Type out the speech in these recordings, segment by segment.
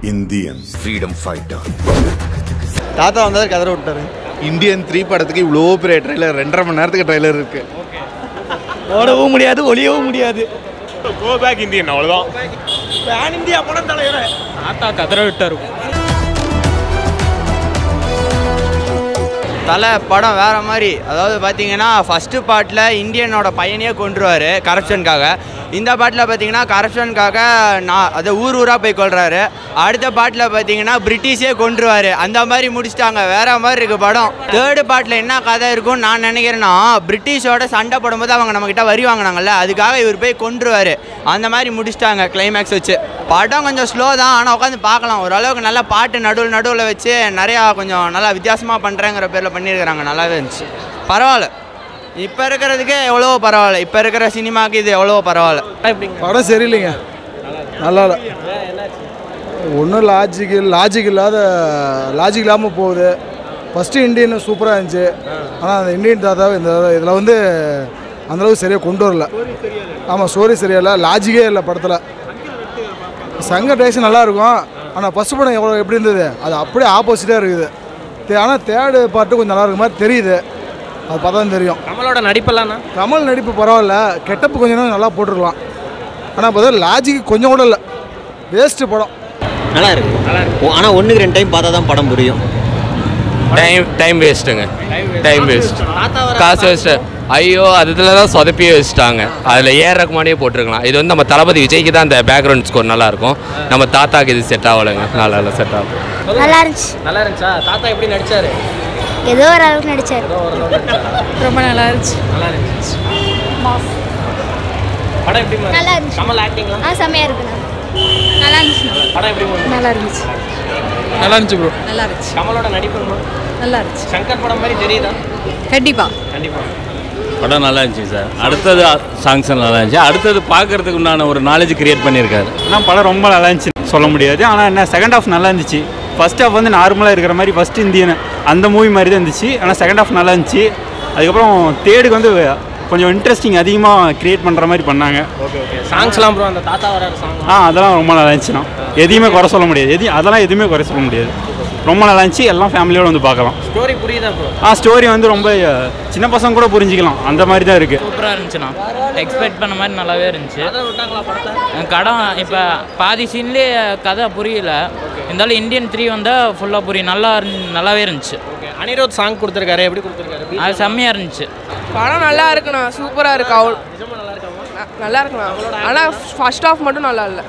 Indian. freedom fighter. தாத்தா வந்தாரு கதற விட்டாரு இந்தியன் த்ரீ படத்துக்கு இவ்வளோ பெரிய ட்ரைலர் ரெண்டரை மணி நேரத்துக்கு ட்ரைலர் இருக்கு ஓடவும் முடியாது ஒளியவும் முடியாது கோ பேக் இந்தியன் அவ்வளோதான் பேன் இந்தியா படம் தலைவர் தாத்தா கதற விட்டாரு தலை படம் வேற மாதிரி அதாவது பார்த்தீங்கன்னா ஃபஸ்ட்டு பார்ட்டில் இந்தியனோட பையனையே கொண்டுருவார் கரப்ஷனுக்காக இந்த பாட்டில் பார்த்தீங்கன்னா கரப்ஷனுக்காக நான் அதை ஊர் ஊராக போய் கொள்றாரு அடுத்த பாட்டில் பார்த்தீங்கன்னா பிரிட்டிஷே கொண்டுருவார் அந்த மாதிரி முடிச்சிட்டாங்க வேற மாதிரி இருக்கு படம் தேர்டு பார்ட்டில் என்ன கதை இருக்கும்னு நான் நினைக்கிறேன்னா பிரிட்டிஷோட சண்டை போடும்போது அவங்க நம்மக்கிட்ட வரி வாங்கினாங்கல்ல அதுக்காக இவர் போய் கொண்டுருவார் அந்த மாதிரி முடிச்சிட்டாங்க கிளைமேக்ஸ் வச்சு படம் கொஞ்சம் ஸ்லோ தான் ஆனால் உட்காந்து பார்க்கலாம் ஓரளவுக்கு நல்ல பாட்டு நடுவில் நடுவில் வச்சு நிறையா கொஞ்சம் நல்லா வித்தியாசமாக பண்ணுறேங்கிற பேரில் பண்ணியிருக்கிறாங்க நல்லாவே இருந்துச்சு பரவாயில்ல இப்போ இருக்கிறதுக்கே எவ்வளோ பரவாயில்ல இப்போ இருக்கிற சினிமாக்கு இது எவ்வளோ பரவாயில்ல படம் சரியில்லைங்க நல்லா இல்லை ஒன்றும் லாஜிக் லாஜிக் இல்லாத லாஜிக் இல்லாமல் போகுது ஃபஸ்ட்டு இந்தியன் சூப்பராக இருந்துச்சு ஆனால் அந்த இந்தியன் தாத்தாவை இந்த இதில் வந்து அந்தளவுக்கு சரியாக கொண்டு வரல ஆமாம் ஸ்டோரி சரியா இல்லை லாஜிக்கே இல்லை படத்தில் சங்க டேக்ஸ் நல்லா இருக்கும் ஆனால் ஃபஸ்ட் படம் எவ்வளோ எப்படி இருந்தது அது அப்படியே ஆப்போசிட்டாக இருக்குது தே- ஆனால் தேர்டு பார்ட்டு கொஞ்சம் நல்லா இருக்க மாதிரி தெரியுது அது பார்த்தா தான் தெரியும் நம்மளோட நடிப்பெல்லாம் கமல் நடிப்பு பரவாயில்ல கெட்டப்பு கொஞ்சம் நேரம் நல்லா போட்டிருக்கலாம் ஆனால் பார்த்தா லாஜிக் கொஞ்சம் கூட இல்லை வேஸ்ட்டு படம் நல்லா இருக்கு ஆனால் ஒன்றுக்கு ரெண்டு டைம் பார்த்தா தான் படம் புரியும் டைம் டைம் வேஸ்ட்டுங்க டைம் வேஸ்ட் காசு வேஸ்ட்டு ஐயோ அதுல தான் சொதப்பியே வச்சுட்டாங்க அதில் ஏஆர் ரகுமானே போட்டிருக்கலாம் இது வந்து நம்ம தளபதி விஜய்க்கு தான் அந்த பேக்ரவுண்ட் ஸ்கோர் நல்லா இருக்கும் நம்ம தாத்தாக்கு இது செட் ஆகலைங்க நல்லா இல்லை செட் ஆகும் நல்லா இருந்துச்சு நல்லா இருந்துச்சா தாத்தா எப்படி நடிச்சாரு ஏதோ ஒரு அளவுக்கு நடிச்சாரு ரொம்ப நல்லா இருந்துச்சு நல்லா இருந்துச்சு படம் எப்படி இருந்துச்சு? நல்லா இருந்துச்சு கமல் ஆக்டிங்லாம் ஆ செம்மையா இருக்குண்ணா நல்லா இருந்துச்சு படம் எப்படி இருந்துச்சு? நல்லா இருந்துச்சு நல்லா இருந்துச்சு ப்ரோ நல்லா இருந்துச்சு கமலோட நடிப்பு நல்லா இருந்துச்சு சங்கர் படம் மாதிரி தெரியுதா கண்டிப்பா கண்டிப்பா படம் நல்லா இருந்துச்சு சார் அடுத்தது சாங்ஸ் நல்லா இருந்துச்சு அடுத்தது பார்க்கறதுக்கு உண்டான ஒரு நாலேஜ் கிரியேட் பண்ணியிருக்காரு ஆனால் படம் ரொம்ப நல்லா இருந்துச்சு சொல்ல முடியாது ஆனால் என்ன செகண்ட் ஹாஃப் நல்லா இருந்துச்சு ஃபர்ஸ்ட் ஹாஃப் வந்து நார்மலாக இருக்கிற மாதிரி ஃபர்ஸ்ட் இந்தியன் அந்த மூவி மாதிரி தான் இருந்துச்சு ஆனால் செகண்ட் ஹாஃப் நல்லா இருந்துச்சு அதுக்கப்புறம் தேர்டுக்கு வந்து கொஞ்சம் இன்ட்ரெஸ்டிங் அதிகமாக கிரியேட் பண்ணுற மாதிரி பண்ணாங்க ஓகே ஓகே சாங்ஸ்லாம் ப்ரோ அந்த தாத்தா வராரு சாங் ஆ அதெல்லாம் ரொம்ப நல்லா இருந்துச்சுண்ணா எதையுமே குறை சொல்ல முடியாது எதையும் அதெல்லாம் எதுவுமே குறை சொல்ல முடியாது ரொம்ப நல்லா இருந்துச்சு எல்லாம் ஃபேமிலியோட வந்து பார்க்கலாம் ஸ்டோரி புரியுதா ப்ரோ ஆ ஸ்டோரி வந்து ரொம்ப அஹ், சின்ன பசங்க கூட புரிஞ்சிக்கலாம் அந்த மாதிரி தான் இருக்குது சூப்பராக இருந்துச்சுண்ணா எக்ஸ்பெக்ட் பண்ண மாதிரி நல்லாவே இருந்துச்சு கதை விட்டாங்களா படத்தை கடம் இப்போ பாதி சீன்லேயே கதை புரியல இருந்தாலும் இந்தியன் த்ரீ வந்தால் ஃபுல்லாக புரியும் நல்லா இருந்- நல்லாவே இருந்துச்சு ஓகே அனிருத் சாங் கொடுத்துருக்காரு எப்படி கொடுத்துருக்காரு அது செம்மையாக இருந்துச்சு படம் நல்லா இருக்குண்ணா சூப்பராக இருக்கு அவள் நல்லா இருக்குண்ணா ஆனால் ஃபர்ஸ்ட் ஹாஃப் மட்டும் நல்லா இல்லை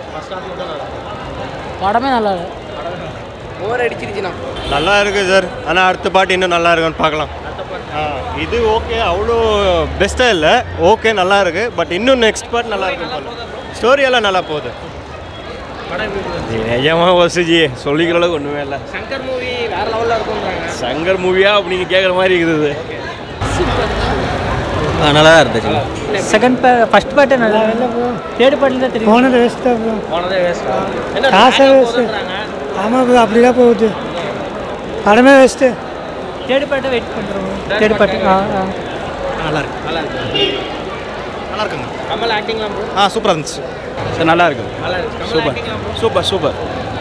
படமே நல்லா இல்லை ஓவர் அடிச்சிருச்சுண்ணா நல்லா இருக்குது சார் ஆனால் அடுத்த பாட்டு இன்னும் நல்லா இருக்குன்னு பார்க்கலாம் ஆ, இது ஓகே அவ்வளோ பெஸ்ட்டாக இல்லை ஓகே நல்லா இருக்கு பட் இன்னும் நெக்ஸ்ட் பார்ட் நல்லா இருக்குன்னு போல ஸ்டோரி எல்லாம் நல்லா போகுது நிஜமா வசுஜி சொல்லிக்கிற அளவுக்கு ஒன்றுமே இல்லை சங்கர் மூவி வேற லெவலில் இருக்கும்ன்றாங்க சங்கர் மூவியா அப்படின்னு கேட்குற மாதிரி இருக்குது நல்லா தான் இருந்துச்சு செகண்ட் ஃபர்ஸ்ட் பார்ட்டு நல்லா தேர்ட் பார்ட்டில் தான் தெரியும் போனது வேஸ்ட் தான் ப்ரோ போனதே வேஸ்டா என்ன காசே dialogue waste. போதுன்றாங்க. ஆமாம் ப்ரோ அப்படிதான் போகுது படமே வேஸ்ட்டு தேர்ட் பார்ட்டை வெயிட் பண்ணுறோம் தேர்ட் பார்ட்டு ஆ ஆ நல்லா இருக்கு நல்லா இருக்கு நல்லா இருக்குங்க கமல் ஆக்டிங்லாம் ப்ரோ ஆ சூப்பராக இருந்துச்சு சார் நல்லா இருக்கு நல்லா இருக்கு கமல் சூப்பர் ஆக்டிங்லாம் ப்ரோ சூப்பர் சூப்பர்